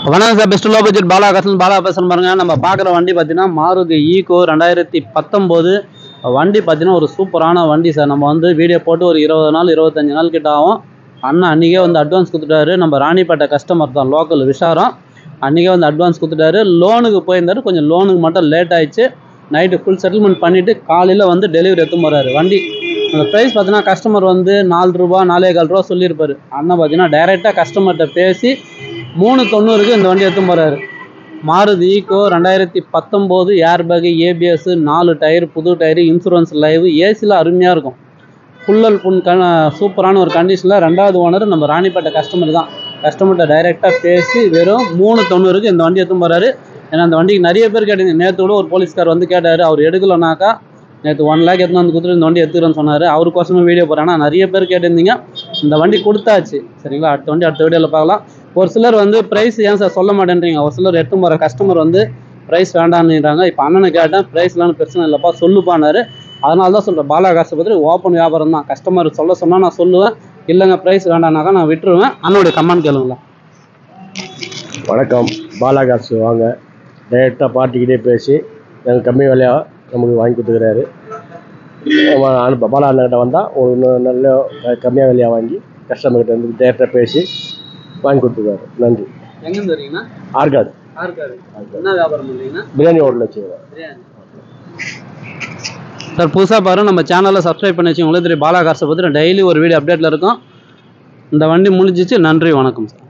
வணக்கம் sir best low budget Bala கசன் பாலா பேசுகிறேன் பாருங்க நம்ம பார்க்குற வண்டி பார்த்தீங்கன்னா மாருதி ஈகோ ரெண்டாயிரத்தி பத்தொம்போது வண்டி பார்த்தீங்கன்னா ஒரு சூப்பரான வண்டி சார் நம்ம வந்து வீடியோ போட்டு ஒரு இருபது நாள் இருபத்தஞ்சு நாள் கிட்ட ஆகும் அண்ணன் அன்றைக்கே வந்து அட்வான்ஸ் கொடுத்துட்டாரு நம்ம ராணிப்பேட்டை கஸ்டமர் தான் லோக்கல் விசாரம் அன்றைக்கே வந்து அட்வான்ஸ் கொடுத்துட்டாரு லோனுக்கு போயிருந்தாரு கொஞ்சம் லோனுக்கு மட்டும் லேட் ஆயிடுச்சு நைட்டு ஃபுல் செட்டில்மெண்ட் பண்ணிவிட்டு காலையில் வந்து டெலிவரி எடுத்து போகிறாரு வண்டி அந்த ப்ரைஸ் பார்த்தீங்கன்னா கஸ்டமர் வந்து நாலு ரூபா நாலே கால் ரூபா சொல்லியிருப்பாரு அண்ணன் பார்த்தீங்கன்னா டைரெக்டாக கஸ்டமர்கிட்ட பேசி மூணு தொண்ணூறுக்கு இந்த வண்டி எடுத்து போகிறாரு மாருதி ஈக்கோ ரெண்டாயிரத்தி பத்தொம்போது ஏர் பேகு ஏபிஎஸ் நாலு டயர் புது டயர் இன்சூரன்ஸ் லைவ் ஏசியில் அருமையாக இருக்கும் புல்லல் புண் க சூப்பரான ஒரு கண்டிஷனில் ரெண்டாவது ஓனர் நம்ம ராணிப்பேட்டை கஸ்டமர் தான் கஸ்டமர்கிட்ட டைரெக்டாக பேசி வெறும் மூணு தொண்ணூறுக்கு இந்த வண்டி எடுத்து போகிறாரு ஏன்னா அந்த வண்டிக்கு நிறைய பேர் கேட்டீங்க நேற்று கூட ஒரு போலீஸ்கார் வந்து கேட்டார் அவர் எடுக்கலனாக்கா நேற்று ஒன் லேக் எடுத்து வந்து கொடுத்துட்டு இந்த வண்டி எடுத்துக்கிறேன்னு சொன்னார் அவருக்கோசமே வீடியோ போகிறேன் ஆனால் நிறைய பேர் கேட்டிருந்தீங்க இந்த வண்டி கொடுத்தாச்சு சரிங்களா அடுத்த வண்டி அடுத்த வீடியோவில் பார்க்கலாம் ஒரு சிலர் வந்து ப்ரைஸ் ஏன் சார் சொல்ல மாட்டேன்றீங்க ஒரு சிலர் எடுத்து போகிற கஸ்டமர் வந்து ப்ரைஸ் வேண்டான்னுறாங்க இப்போ அண்ணனை கேட்டேன் ப்ரைஸ்லாம் பிரச்சனை இல்லைப்பா சொல்லுப்பானாரு அதனால தான் சொல்கிறேன் பாலா காசு பற்றி ஓப்பன் வியாபாரம் தான் கஸ்டமர் சொல்ல சொன்னால் நான் சொல்லுவேன் இல்லைங்க ப்ரைஸ் வேண்டாம்னாக்கா நான் விட்டுருவேன் அண்ணனுடைய கமெண்ட் கேளுங்களேன் வணக்கம் பாலாகாசு வாங்க டைரெக்டாக பார்ட்டிக்கிட்டே பேசி எனக்கு கம்மி விலையாக நமக்கு வாங்கி கொடுத்துக்கிறாரு நம்ம அனுப்ப பாலா அண்ணன்கிட்ட வந்தால் ஒரு இன்னும் நல்ல க- கம்மியாக விலையாக வாங்கி கஸ்டமர்கிட்ட வந்து டைரெக்டாக பேசி வாங்கி கொடுத்துருக்காரு நன்றி எங்கேருந்து வரீங்கண்ணா ஆர்காடு யாருக்காரு என்ன வியாபாரம் பண்ணுறீங்கன்னா பிரியாணி ஹோட்டல் வச்சுக்கிறேன் சார் புதுசாக பாரு நம்ம சேனலை சப்ஸ்கிரைப் பண்ணி வச்சு உங்களுக்கு தெரியும் பாலா காசை பற்றி டெய்லி ஒரு வீடியோ அப்டேட்டில் இருக்கும் இந்த வண்டி முடிஞ்சிச்சு நன்றி வணக்கம் சார்